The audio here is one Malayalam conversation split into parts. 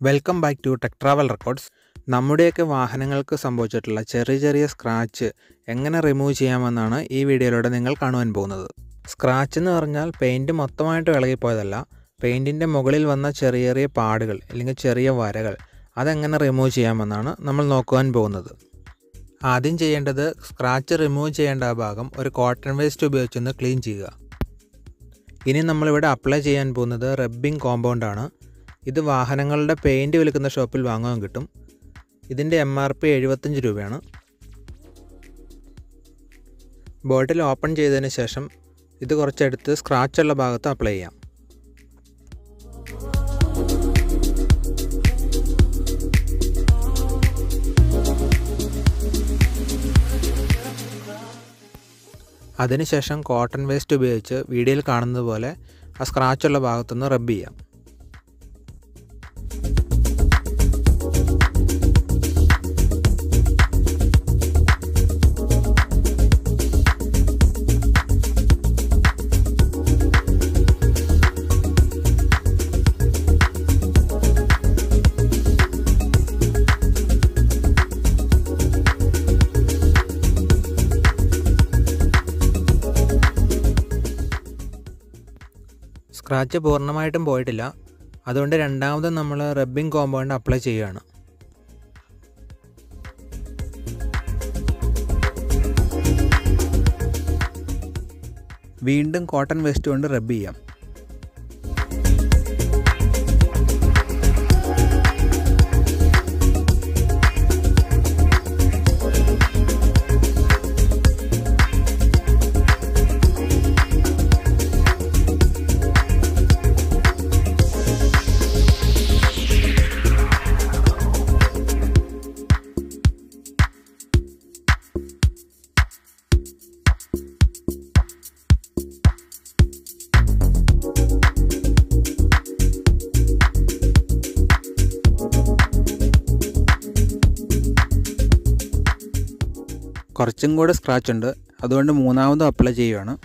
welcome back to tech travel records നമ്മുടെയൊക്കെ വാഹനങ്ങൾക്ക് സംഭവിച്ചിട്ടുള്ള ചെറിയ ചെറിയ സ്ക്രാച്ച് എങ്ങനെ റിമൂവ് ചെയ്യാമെന്നാണ് ഈ വീഡിയോയിലൂടെ നിങ്ങൾ കാണുവാൻ പോകുന്നത് സ്ക്രാച്ച് എന്ന് പറഞ്ഞാൽ പെയിൻറ്റ് മൊത്തമായിട്ട് ഇളകിപ്പോയതല്ല പെയിൻറ്റിൻ്റെ മുകളിൽ വന്ന ചെറിയ ചെറിയ പാടുകൾ അല്ലെങ്കിൽ ചെറിയ വരകൾ അതെങ്ങനെ റിമൂവ് ചെയ്യാമെന്നാണ് നമ്മൾ നോക്കുവാൻ പോകുന്നത് ആദ്യം ചെയ്യേണ്ടത് സ്ക്രാച്ച് റിമൂവ് ചെയ്യേണ്ട ആ ഭാഗം ഒരു കോട്ടൺ വേസ്റ്റ് ഉപയോഗിച്ചൊന്ന് ക്ലീൻ ചെയ്യുക ഇനി നമ്മളിവിടെ അപ്ലൈ ചെയ്യാൻ പോകുന്നത് റബ്ബിംഗ് കോമ്പൗണ്ടാണ് ഇത് വാഹനങ്ങളുടെ പെയിൻറ്റ് വിൽക്കുന്ന ഷോപ്പിൽ വാങ്ങാൻ കിട്ടും ഇതിൻ്റെ എം ആർ പി എഴുപത്തഞ്ച് രൂപയാണ് ബോട്ടിൽ ഓപ്പൺ ചെയ്തതിന് ശേഷം ഇത് കുറച്ചെടുത്ത് സ്ക്രാച്ചുള്ള ഭാഗത്ത് അപ്ലൈ ചെയ്യാം അതിനുശേഷം കോട്ടൺ വേസ്റ്റ് ഉപയോഗിച്ച് വീഡിയോയിൽ കാണുന്നത് പോലെ ആ സ്ക്രാച്ചുള്ള ഭാഗത്തുനിന്ന് റബ്ബ് ചെയ്യാം സ്ക്രാച്ച് പൂർണ്ണമായിട്ടും പോയിട്ടില്ല അതുകൊണ്ട് രണ്ടാമത് നമ്മൾ റബ്ബിംഗ് കോമ്പൗണ്ട് അപ്ലൈ ചെയ്യുകയാണ് വീണ്ടും കോട്ടൺ വേസ്റ്റ് കൊണ്ട് റബ്ബ് ചെയ്യാം കുറച്ചും കൂടെ സ്ക്രാച്ച് ഉണ്ട് അതുകൊണ്ട് മൂന്നാമതും അപ്ലൈ ചെയ്യുകയാണ്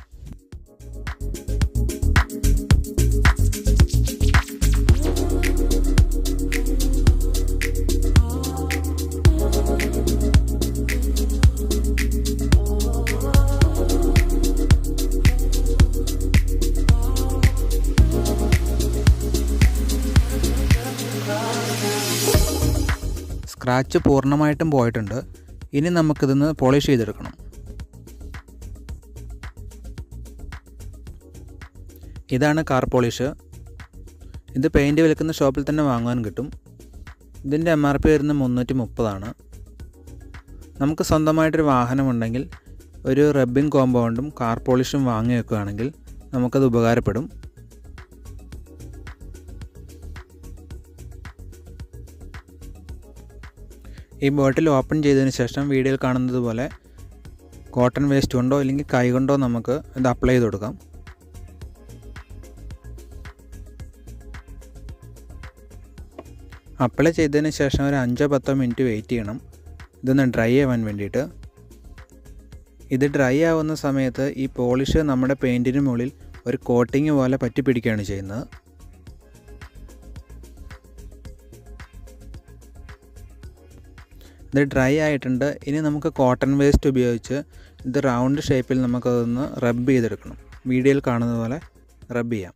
സ്ക്രാച്ച് പൂർണ്ണമായിട്ടും പോയിട്ടുണ്ട് ഇനി നമുക്കിതൊന്ന് പോളിഷ് ചെയ്തെടുക്കണം ഇതാണ് കാർ പോളിഷ് ഇത് പെയിൻറ്റ് വിൽക്കുന്ന ഷോപ്പിൽ തന്നെ വാങ്ങാൻ കിട്ടും ഇതിൻ്റെ എം ആർ പി വരുന്നത് മുന്നൂറ്റി മുപ്പതാണ് നമുക്ക് സ്വന്തമായിട്ടൊരു വാഹനമുണ്ടെങ്കിൽ ഒരു റബ്ബിംഗ് കോമ്പൗണ്ടും കാർ പോളിഷും വാങ്ങി വെക്കുകയാണെങ്കിൽ നമുക്കത് ഉപകാരപ്പെടും ഈ ബോട്ടിൽ ഓപ്പൺ ചെയ്തതിന് ശേഷം വീഡിയോയിൽ കാണുന്നത് പോലെ കോട്ടൺ വേസ്റ്റ് കൊണ്ടോ അല്ലെങ്കിൽ കൈ കൊണ്ടോ നമുക്ക് ഇത് അപ്ലൈ ചെയ്ത് കൊടുക്കാം അപ്ലൈ ചെയ്തതിന് ശേഷം ഒരു അഞ്ചോ പത്തോ മിനിറ്റ് വെയിറ്റ് ചെയ്യണം ഇതൊന്ന് ഡ്രൈ ആവാൻ വേണ്ടിയിട്ട് ഇത് ഡ്രൈ ആവുന്ന സമയത്ത് ഈ പോളിഷ് നമ്മുടെ പെയിൻറ്റിന് മുകളിൽ ഒരു കോട്ടിങ് പോലെ പറ്റി പിടിക്കുകയാണ് ചെയ്യുന്നത് ഇത് ഡ്രൈ ആയിട്ടുണ്ട് ഇനി നമുക്ക് കോട്ടൺ വേസ്റ്റ് ഉപയോഗിച്ച് ഇത് റൗണ്ട് ഷേപ്പിൽ നമുക്കതൊന്ന് റബ്ബ് ചെയ്തെടുക്കണം വീഡിയോയിൽ കാണുന്നത് പോലെ റബ്ബ് ചെയ്യാം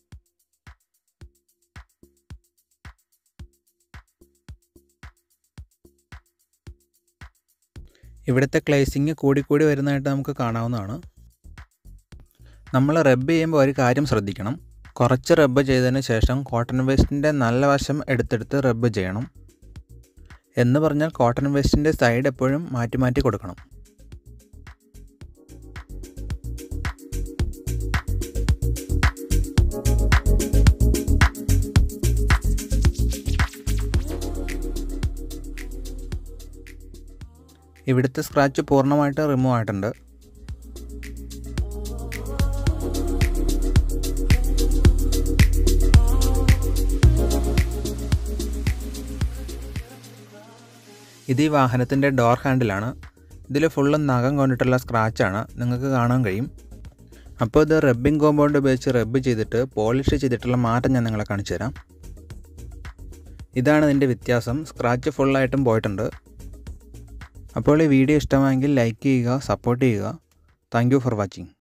ഇവിടുത്തെ ക്ലേസിങ് കൂടിക്കൂടി വരുന്നതായിട്ട് നമുക്ക് കാണാവുന്നതാണ് നമ്മൾ റബ്ബ് ചെയ്യുമ്പോൾ ഒരു കാര്യം ശ്രദ്ധിക്കണം കുറച്ച് റബ്ബ് ചെയ്തതിന് ശേഷം കോട്ടൺ വേസ്റ്റിൻ്റെ നല്ല വശം എടുത്തെടുത്ത് റബ്ബ് ചെയ്യണം എന്ന് പറഞ്ഞാൽ കോട്ടൺ വേസ്റ്റിൻ്റെ സൈഡ് എപ്പോഴും മാറ്റി മാറ്റി കൊടുക്കണം ഇവിടുത്തെ സ്ക്രാച്ച് പൂർണ്ണമായിട്ട് റിമൂവ് ആയിട്ടുണ്ട് ഇത് ഈ വാഹനത്തിൻ്റെ ഡോർ ഹാൻഡിലാണ് ഇതിൽ ഫുള്ള് നഖം കൊണ്ടിട്ടുള്ള സ്ക്രാച്ചാണ് നിങ്ങൾക്ക് കാണാൻ കഴിയും അപ്പോൾ ഇത് റബ്ബിംഗ് കോമ്പൗണ്ട് ഉപയോഗിച്ച് റബ്ബ് ചെയ്തിട്ട് പോളിഷ് ചെയ്തിട്ടുള്ള മാറ്റം ഞാൻ നിങ്ങളെ കാണിച്ചു തരാം ഇതാണ് ഇതിൻ്റെ വ്യത്യാസം സ്ക്രാച്ച് ഫുള്ളായിട്ടും പോയിട്ടുണ്ട് അപ്പോൾ ഈ വീഡിയോ ഇഷ്ടമായെങ്കിൽ ലൈക്ക് ചെയ്യുക സപ്പോർട്ട് ചെയ്യുക താങ്ക് ഫോർ വാച്ചിങ്